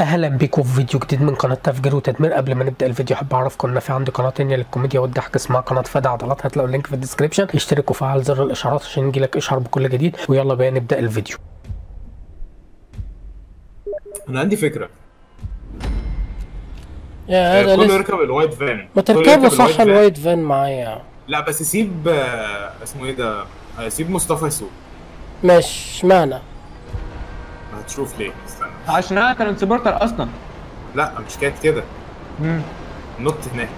اهلا بيكم في فيديو جديد من قناه تفجير وتدمير قبل ما نبدا الفيديو احب اعرفكم ان في عندي قناه تانية للكوميديا والضحك اسمها قناه فدا عضلات هتلاقوا اللينك في الديسكربشن اشترك وفعل زر الاشعارات عشان يجيلك اشعار بكل جديد ويلا بقى نبدا الفيديو انا عندي فكره يا انا كله لسه يركب الوايت فان ما كله تركبوا يركب صح فان. الوايت فان معايا لا بس سيب آه، اسمه ايه ده آه، سيب مصطفى يسوق ماشي اشمعنى هتشوف ليه استنى عشان انا كان سبورتر اصلا لا مش كانت كده امم نط هناك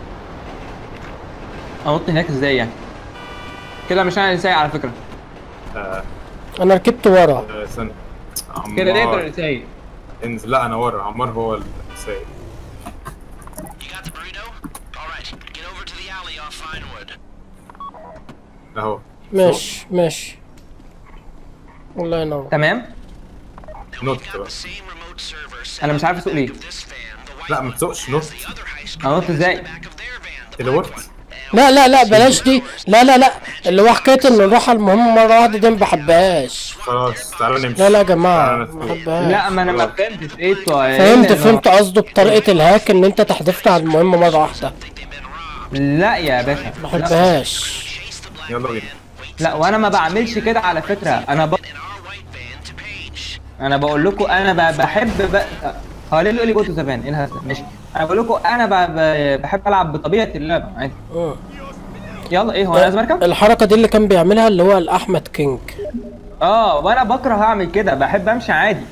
انط هناك ازاي يعني كده مش انا اللي سايق على فكره آه، انا ركبت ورا آه، استنى كده نقدر عمار اللي سايق انزل لا انا ورا عمار هو السايق You got the burrito? All right, get over to the alley off Vinewood. اهو ماشي ماشي الله ينور تمام نط Got بقى the same remote server set انا مش عارف اسوق ليه up this van. The white لا ما تسوقش نط the other high school انط ازاي back of their van. The تلورت لا لا لا بلاش دي لا لا لا اللي هو حكايه ان نروح على المهم مره واحده دي ما بحبهاش خلاص تعالوا نمشي لا لا يا جماعه تعالوا ما نسوق. بحبهاش لا ما انا ما فهمتش ايه السؤال فهمت فهمت قصده بطريقه الهاك ان انت تحذفنا على المهم مره واحده لا يا باشا ما لا, بحبهاش يلا بينا لا وانا ما بعملش كده على فكره انا ب... in our white van to Page. انا بقول لكم انا ب... بحب ب... هو ليه بيقول لي جو تو زبان ايه الهزل ماشي انا بقول لكم انا ب... ب... بحب العب بطبيعه اللعبه عادي مم. يلا ايه هو انا لازم اركب الحركه دي اللي كان بيعملها اللي هو الاحمد كينج اه وانا بكره اعمل كده بحب امشي عادي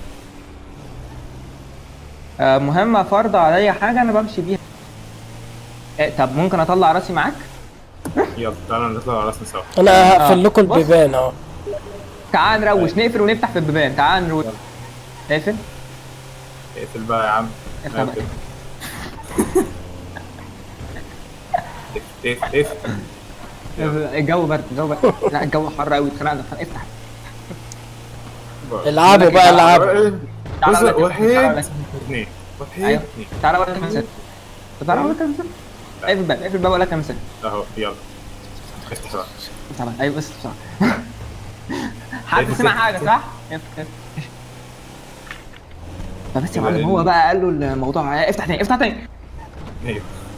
آه مهمة فرض عليا حاجة انا بمشي بيها إيه طب ممكن اطلع راسي معاك؟ يلا تعالوا نطلع على راسنا سوا انا هقفل لكم بص. البيبان اهو تعال نروش نقفل ونفتح في البيبان تعال نروش اقفل اقفل بقى يا عم اقفل بقى. اقفل اقفل اقفل الجو برد الجو برد لا الجو حر قوي اتخنقنا افتح العبوا بقى العبوا تعالى بص أقول لك- واحد تعالى أقول لك- اثنين واحد ايوه اثنين تعالى اقول لك مثال تعالى اقول لك مثال اقفل الباب اقفل الباب اقول لك مثال اهو يلا افتح بقى تعالى ايوه بس بسرعة حد سمع حاجة صح؟ افتح افتح فبس يا معلم هو بقى قال له الموضوع افتح تاني افتح تاني ايوه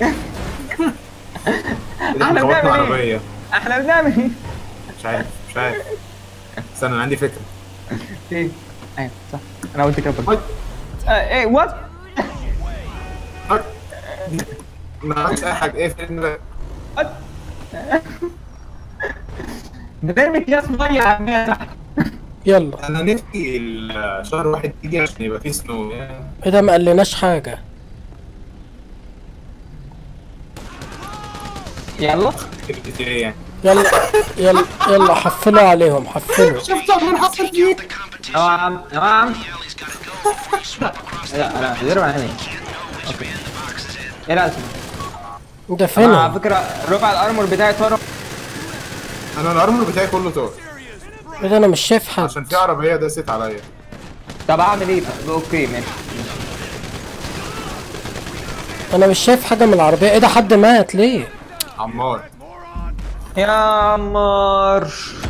احنا خبطنا بنعمل ايه؟ عربية احنا بنعمل ايه؟ مش عارف مش عارف استنى انا عندي فكرة ايه؟ ايوه صح انا قلت كده برضه هاي. آه، ايه وات؟ هاي. ما عملتش اي حاجة اقفل بنرمي اكياس ميه يا عم يا تحت يلا انا نفسي الشهر واحد يجي عشان يبقى فيه سنو ايه ده ما قالناش حاجه يلا ايه يعني يلا يلا يلا حفلوا عليهم حفلوا شفت من حصل فيه اه يا عم اه يا عم لا لا غير معايا ايه لا ده على فين فكره ربع الارمور بتاعي طار انا الارمر بتاعي كله طار ايه ده انا مش شايف حد عشان في عربية داست عليا طب اعمل ايه طب اوكي ماشي انا مش شايف حاجه من العربيه ايه ده حد مات ليه عمار يا عمار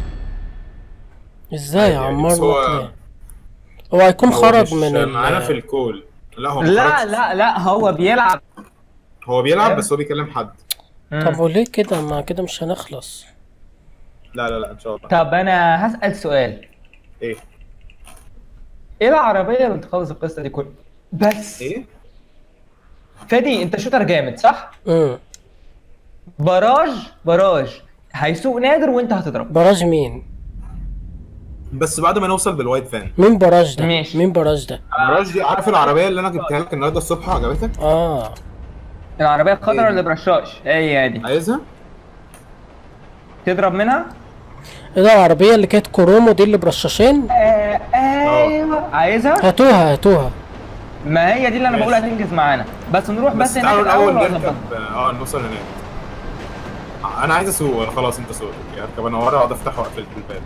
ازاي يا يعني عمار بس هو- مات ليه هو هيكون هو خرج مش من معانا في ال الكول لا هو ما لا خرجش. لا لا هو بيلعب هو بيلعب بس هو بيكلم حد طب وليه كده ما كده مش هنخلص لا لا لا ان شاء الله طب انا هسأل سؤال ايه ايه العربية اللي تخلص القصة دي كلها بس ايه فادي انت شوتر جامد صح؟ امم براج براج هيسوق نادر وانت هتضرب براج مين بس بعد ما نوصل بالوايت فان مين براج ده ماشي. مين براج ده مراج دي عارف العربيه اللي انا جبتها لك النهارده الصبح عجبتك اه العربية الخضراء إيه؟ اللي برشاش هي دي عايزها تضرب منها ايه ده العربيه اللي كانت كرومو دي اللي برشاشين آه ايوه عايزها هاتوها هاتوها ما هي دي اللي انا ماشي. بقول هتنجز معانا بس نروح بس, بس هناك تعالوا الاول الاول نركب وأظبطها. اه نوصل هناك انا عايز اسوق خلاص انت سوق اركب انا ورا اقعد افتح واقفل الباب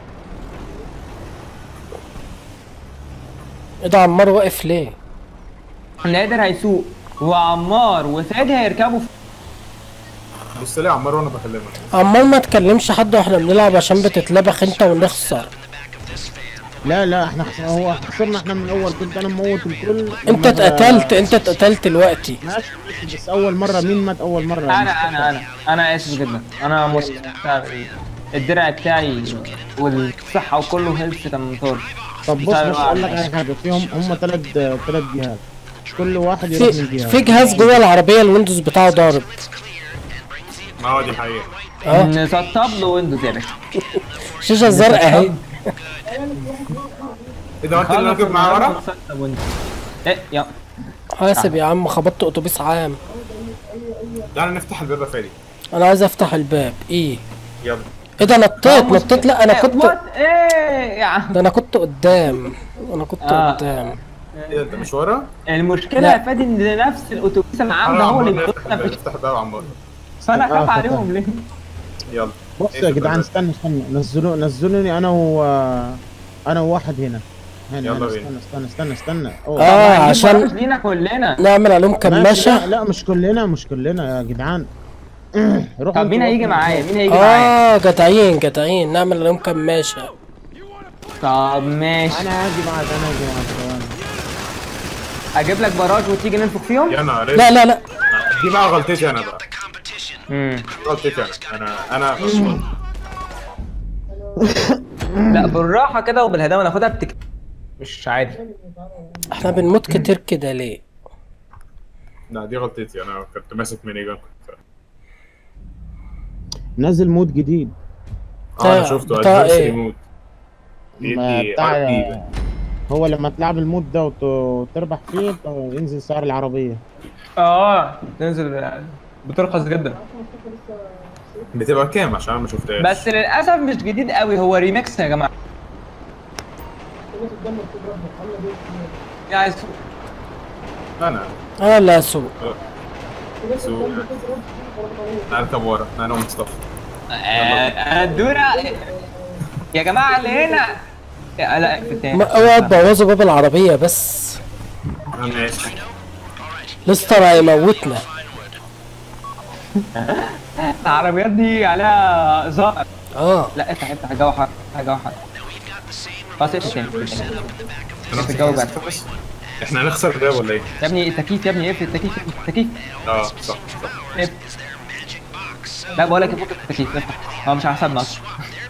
ايه ده عمار واقف ليه نادر هيسوق وعمار وفادي هيركبوا في بص لي يا عمار وانا بكلمك عمار ما تكلمش حد واحنا بنلعب عشان بتتلبخ انت ونخسر In the back of this van. The لا لا احنا خسرنا هو خسرنا احنا من الاول كنت انا مموت الكل انت لما- اتقتلت انت اتقتلت دلوقتي ماشي ماشي، بس اول مره مين مات اول مره انا انا انا انا اسف جدا انا مت بتاع الدرع بتاعي والصحه وكله هيلث كان طار طب بص بص اقول لك على حاجه فيهم هم ثلاث ثلاث جهات كل واحد يروح من في جهه في جهاز جوه العربيه الويندوز بتاعه ضارب ما هو دي حقيقة اه نسطب له ويندوز يا باشا الشاشه الزرقاء اهي ايه ده هو انت اللي راكب معاه ورا؟ نسطب ويندوز ايه يا حاسب يا عم خبطت اتوبيس عام تعالى نفتح الباب يا فادي انا عايز افتح الباب ايه يلا ايه ده نطيت نطيت لا انا كنت وات ايه يا عم ده انا كنت قدام انا كنت آه. قدام ايه ده انت مش ورا؟ المشكله لا. يا فادي ان نفس الاتوبيس العام ده تعالى هو اللي عمار، بيحطنا نفتح في نفتح الباب عمار فانا اخاف آه، عليهم ليه؟ يلا بص إيه يا في جدعان الباب؟ استنى استنى نزلوا نزلوني انا و انا وواحد هنا هنا يلا هنا بينا. استنى استنى استنى استنى أوه. اه هنجيب عشان براش لينا كلنا نعمل عليهم ماشي، كماشة لا, لا مش كلنا مش كلنا يا جدعان روحوا طب مين انتوا هيجي روحوا. معايا؟ مين هيجي معايا؟ اه جدعين جدعين نعمل عليهم كماشة طب ماشي انا هاجي معاك انا هاجي معاك ثواني اجيب لك براج وتيجي ننفخ فيهم؟ يا نهار لا لا لا دي بقى غلطتي انا بقى امم غلطتي انا انا انا لا بالراحه كده وبالهداوه ناخدها بتك مش عادي احنا بنموت كتير كده ليه لا دي غلطتي انا كنت ماسك ميني جان كنت نزل مود جديد اه انا بتاع- شفته بتاع ادفانس إيه؟ ريموت دي ما دي بتاع ار بي هو لما تلعب المود ده وت- وتربح فيه ط- ينزل سعر العربية اه تنزل بترخص جدا بتبقى كام عشان انا ما شفتهاش بس للاسف مش جديد قوي هو ريميكس يا جماعه يا عايز انا انا اللي هسوق سوق اركب ورا انا ومصطفى ادونا يا جماعه اللي هنا يا- لا اقفل تاني ما- اوعى تبوظوا باب العربية بس انا ماشي لستر هيموتنا العربيات دي عليها زهر اه لا افتح افتح الجو حر الجو حر خلاص اقفل تاني اقفل تاني. انا الجو برد. احنا هنخسر ده ولا ايه؟ يا ابني التكييف يا ابني اقفل التكييف اقفل التكييف اه صح صح اقفل. لا بقول لك فك التكييف افتح هو مش على حساب مصر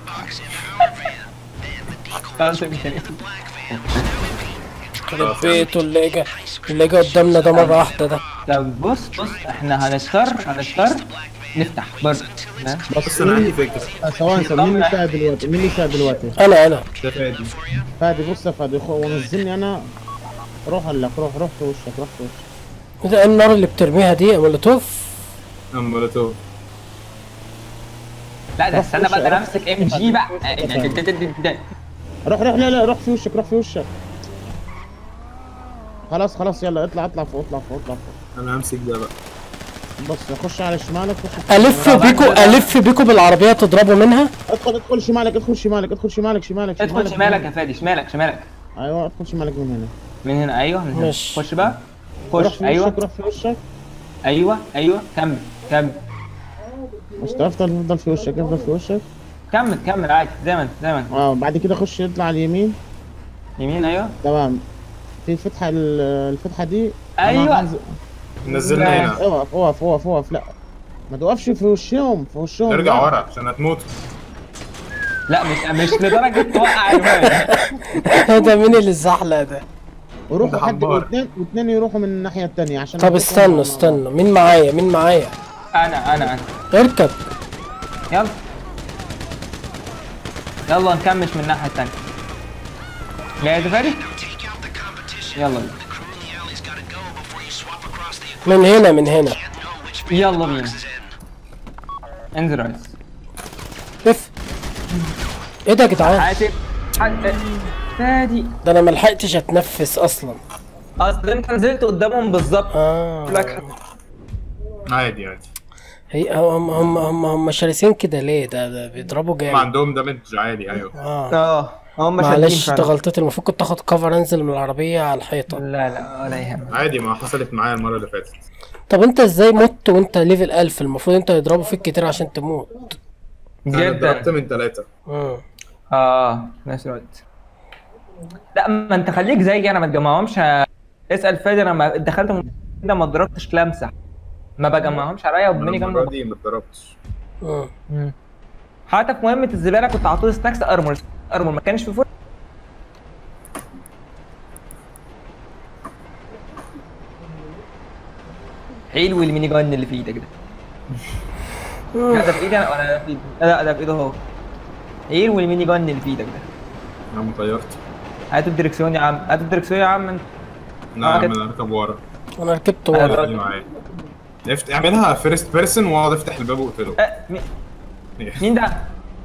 خلاص اقفل تاني يخرب بيته اللي جا اللي جا قدامنا ده مرة واحدة ده طب بص بص احنا هنضطر هنضطر نفتح برضه تمام؟ بس انا عندي فكره آه، ثواني ثواني مين اللي ساعد دلوقتي مين اللي ساعد دلوقتي انا انا ده فادي فادي بص يا فادي خو ونزلني انا روح لك روح روح في وشك روح في وشك إيه ده إيه النار اللي بترميها دي مولوتوف مولوتوف لا ده استنى بقى ده انا امسك ام جي بقى روح روح لا لا روح في وشك روح في وشك خلاص خلاص يلا اطلع اطلع فوق اطلع فوق اطلع فوق انا همسك ده بقى بص خش على شمالك خش الف بيكو الف بيكو بالعربية تضربوا منها ادخل ادخل شمالك ادخل شمالك ادخل شمالك شمالك ادخل شمالك يا فادي شمالك شمالك ايوه ادخل شمالك من هنا من هنا ايوه من هنا ماشي. خش بقى روح خش في ايوه وشك روح في وشك ايوه ايوه كمل كمل مش افضل افضل في وشك افضل في وشك كمل كمل عادي زي ما انت زي ما انت اه بعد كده خش اطلع على اليمين يمين ايوه تمام في فتحة ال- الفتحة دي أيوة. أنا هنزل- نزلنا هنا اقف اقف اقف اقف لا ما توقفش في وشهم في وشهم نرجع لا. ورا عشان هتموت لا مش مش لدرجه توقع الواد ده مين اللي الزحلق ده وروحوا ده حد حبار. واثنين واثنين يروحوا من الناحية التانية عشان طب استنوا استنوا مين معايا مين معايا انا انا انا اركب يلا يلا نكمش من الناحيه الثانيه جاهز يا فادي يلا بينا من هنا من هنا يلا بينا انزل يا ريس اف ايه ده يا جدعان حاسب حاسب فادي ده انا ملحقتش اتنفس اصلا اصل انت نزلت قدامهم بالظبط اه لك عادي عادي هي هم هم هم هم شرسين كده ليه ده, ده بيضربوا هم جامد عندهم دامج عالي ايوه اه اه هم معلش شادين ده فعلا. غلطتي المفروض كنت اخد كفر انزل من العربيه على الحيطه لا لا ولا يهمك عادي ما حصلت معايا المره اللي فاتت طب انت ازاي مت وانت ليفل 1000 المفروض انت يضربوا فيك كتير عشان تموت انا ضربت جدا من ثلاثه مم. اه نفس الوقت لا ما انت خليك زيي انا ما تجمعهمش اسال فادي انا ما دخلت من كده ما ضربتش لمسه ما بجمعهمش عليا أنا وبميني المره جنب دي ما اتضربتش مم. حتى في مهمه الزباله كنت على طول ستاكس ارمور ارمور ما كانش في فول حلو الميني جن اللي في ايدك ده لا ده في ايدي انا ولا ده في ايدي لا ده في ايده هو حلو الميني جن اللي في ايدك ده انا ما طيرت هات الدركسيون يا عم هات الدركسيون يا عم انت لا كده. انا اركب ورا انا ركبت أنا ورا اللي معايا عرفت اعملها فيرست بيرسون واقعد افتح الباب واقتله أه مين مين ده؟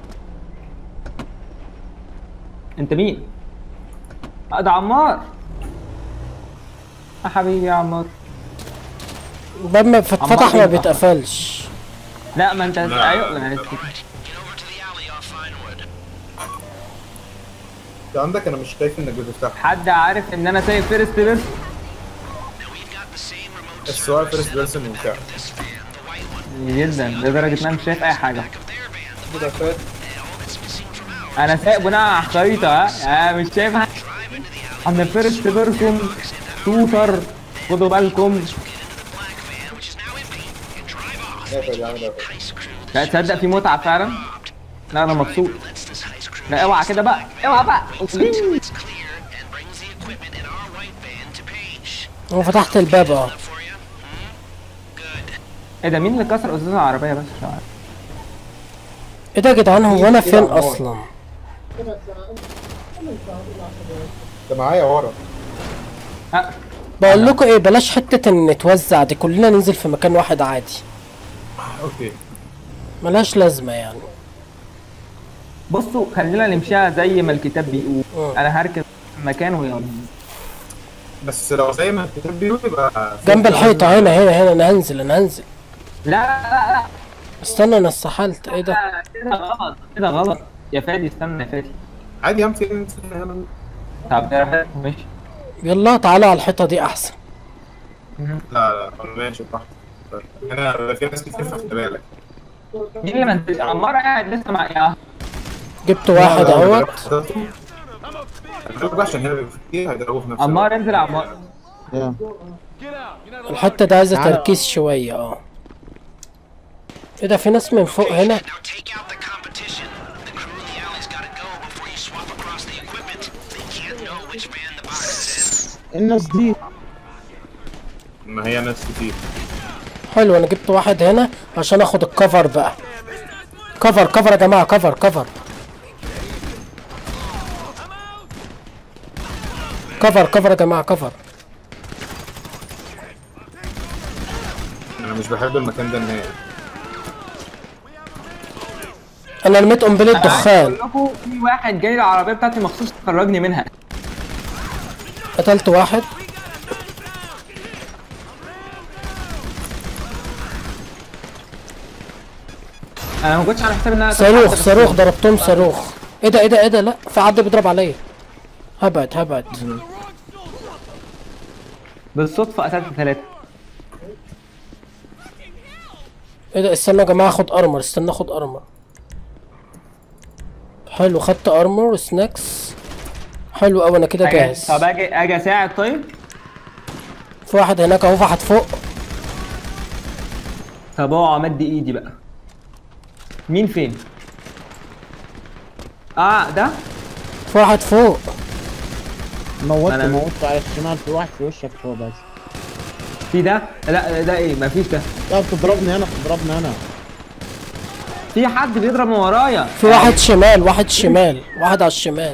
انت مين؟ آه، ده عمار يا حبيبي يا عمار الباب ما فتح ما عمار بيتقفلش لا ما انت لا. ايوه انا عرفت. Get over to the alley off Finewood. انت عندك انا مش شايف انك بتفتح حد عارف ان انا سايق فيرست بيرس Now we've got the same remote السؤال فيرست بيرسون وبتاع this van, the white one, جدا لدرجه ان انا مش شايف اي حاجه back of their van, the كده فات all that's missing from ours. انا سايق بناء على الخريطه ها آه، مش شايف حاجه Drive into the alley, انا فيرست بيرسون سوبر خدوا بالكم get into the black van, which is now empty, and drive off. قافل يا عم قافل Heist crew لا تصدق في متعه فعلا لا انا مبسوط lets this heist crew لا اوعى كده بقى اوعى بقى until it's clear and brings the equipment in our white van to Paige. انا فتحت الباب اه Up for you? Hmm? Good. ايه ده مين اللي كسر ازاز العربيه بس مش عارف ايه ده يا جدعان هو انا فين اصلا انت معايا ورا ها بقول لكم ايه بلاش حته ان نتوزع دي كلنا ننزل في مكان واحد عادي اوكي ملهاش لازمه يعني بصوا خلينا نمشيها زي ما الكتاب بيقول اه. انا هركب مكان ويلا بس لو زي ما الكتاب بيقول يبقى جنب الحيطه هنا هنا هنا انا هنزل انا هنزل لا لا لا استنى انا استحلت ايه ده لا كده غلط كده غلط يا فادي استنى يا فادي عادي يا عم في انت هنا طب ده ماشي يلا تعالى على الحيطه دي احسن لا لا أنا ماشي براحتك هنا في ناس كتير فخد بالك مين اللي منزل عمار قاعد لسه مع يا جبت واحد اهوت هيضربوا عشان هنا بيبقى كتير هيضربوا في نفس عمار انزل يا عمار يا. الحته دي عايزه تعالى. تركيز شويه اه ايه ده في ناس من فوق هنا Now take out the competition. The crew in the alley's gotta go before you swap across the equipment. They can't know which van the box is in. الناس دي ما هي ناس كتير حلو انا جبت واحد هنا عشان اخد الكفر بقى كفر كفر يا جماعه كفر كفر كفر كفر يا جماعه كفر انا مش بحب المكان ده نهائي انا رميت قنبله دخان بقول لكم في واحد جاي العربيه بتاعتي مخصوص تخرجني منها قتلت واحد انا ما كنتش على حساب ان انا صاروخ صاروخ ضربتهم صاروخ ايه ده ايه ده ايه ده لا في حد بيضرب عليا هبعد هبعد بالصدفه قتلت ثلاثه ايه ده استنى يا جماعه اخد ارمر استنى اخد ارمر حلو خدت ارمر وسناكس حلو قوي انا كده جاهز طب اجي اجي اساعد طيب في واحد هناك اهو في واحد فوق طب اوعى امد ايدي بقى مين فين؟ اه ده في واحد فوق موتت أنا- موتت على الشمال في واحد في وشك فوق بس في ده لا ده ايه مفيش ده لا بتضربني انا بتضربني انا في حد بيضرب من ورايا في واحد شمال واحد شمال واحد على الشمال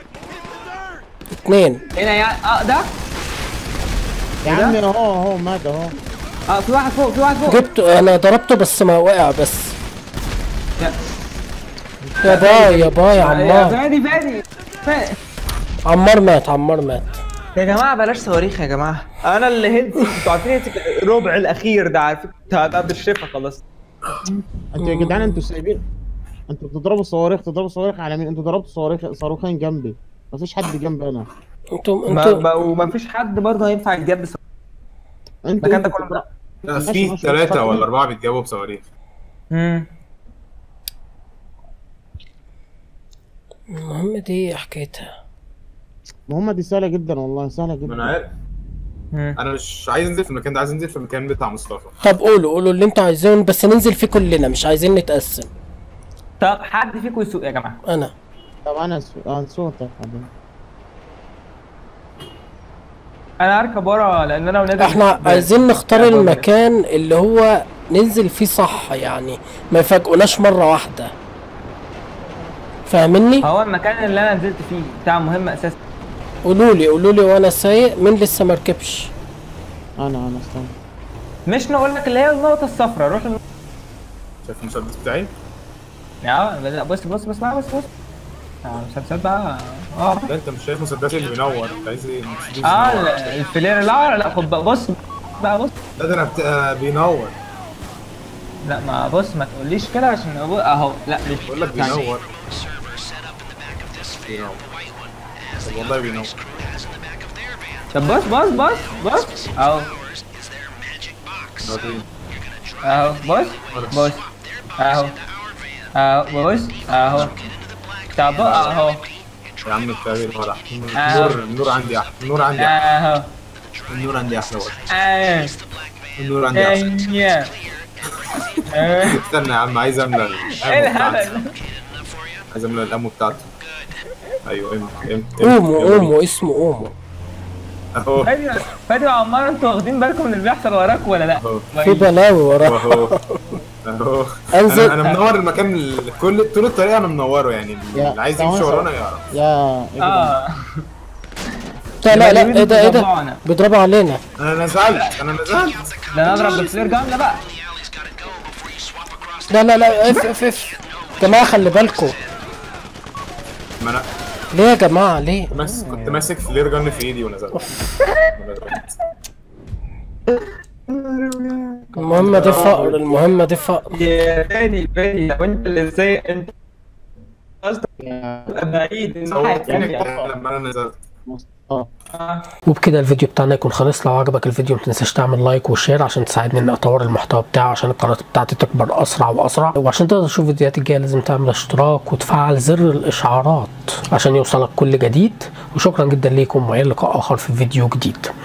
اتنين هنا يعني اه ده يا ده؟ عمي اهو اهو مات اهو اه في واحد فوق في واحد فوق جبت انا ضربته بس ما وقع بس يا- يا باي يا باي يا يا عمار فادي فادي فادي. عمار مات عمار مات يا جماعه بلاش صواريخ يا جماعه انا اللي هيلثي انتوا عارفين هيلثي الربع الاخير ده عارفين كنت هبقى بالشفا خلاص انتوا يا جدعان انتوا سايبين انتوا بتضربوا صواريخ تضربوا صواريخ على مين انتوا ضربتوا صواريخ صاروخين جنبي مفيش حد جنبي انا انتوا ما انتوا ما وما فيش حد برضه هينفع يتجاب بس انتوا المكان ده انتوا كله لا ماشي، في ماشي، ثلاثة اتفضل. ولا أربعة بيتجابوا بصواريخ امم المهم دي حكايتها مهمة دي سهلة جدا والله سهلة ما انا جدا عارف مم. انا مش عايز انزل في المكان ده عايز انزل في المكان بتاع مصطفى طب قولوا قولوا اللي انتوا عايزينه بس ننزل فيه كلنا مش عايزين نتقسم طب حد فيكم يسوق يا جماعه انا طب انا سو... اه صوتك حبيبي انا اركب ورا لان انا ونادر احنا عايزين نختار لا، بقول- المكان اللي هو ننزل فيه صح يعني ما يفاجئوناش مرة واحدة فاهمني؟ هو المكان اللي انا نزلت فيه بتاع مهم اساسا قولوا لي قولوا لي وانا سايق مين لسه مركبش انا انا استنى مش نقول لك اللي هي النقطه الصفراء روح النقطة- شايف المسدس بتاعي يا لا بص بص بص بقى بص بص آه، مسلسلات بقى اه لا انت مش شايف مسدسي اللي بينور انت عايز ايه المسدس اه بينور. ال- الفلير لا لا خد بقى بص بقى بص لا ده انا بت... آه، بينور لا ما بص ما تقوليش كده عشان أبو- اهو لا مش بقول لك ثانية. بينور server set up in the back of this van, بينور the white one, as طب the والله other بينور crew has in the back of their van. طب بص بص بص بص اهو Ours is their magic box. وريني. اهو بص بص اهو اهو بص اهو طب اهو يا عم انت بينور احسن آه. النور النور عندي احسن النور عندي احسن اهو النور عندي احسن برضه. اهو النور عندي احسن ايوه اهو. استنى يا عم عايز املى ايه الامو بتاعتي الهبل عايز املى الامو بتاعتي ايوه ام ام اومو اومو اسمه اومو اهو فادي فادي وعمار انتوا واخدين بالكم من اللي بيحصل وراك ولا لا؟ اهو في بلاوي وراه اهو اهو انزل. انا, أنا منور المكان ال- كل طول الطريق انا منوره يعني يا- اللي عايز ثواني يمشي ثواني. ورانا يعرف يا ايه ده؟ اه لا لا لا يبقى ايه ده ايه ده بيضربونا. بيضربوا علينا انا نزلت انا نزلت ده انا اضرب بالفلير جان ده بقى The alley's gotta go before you swap across لا لا لا اف اف اف يا جماعة خلي بالكم ما انا ليه يا جماعة ليه؟ ماسك كنت ماسك فلير جن في ايدي ونزلت ونزلت. المهمة دي فقر المهمة دي فقر يا فادي فادي لو انت اللي ازاي انت قصدك يا تبقى بعيد الناحية صورتني التانية. لما انا نزلت اه آه. وبكده الفيديو بتاعنا يكون خلص لو عجبك الفيديو متنساش تعمل لايك وشير عشان تساعدني ان اطور المحتوى بتاعي عشان القناه بتاعتي تكبر اسرع واسرع وعشان تقدر تشوف الفيديوهات الجايه لازم تعمل اشتراك وتفعل زر الاشعارات عشان يوصلك كل جديد وشكرا جدا ليكم والى لقاء اخر في فيديو جديد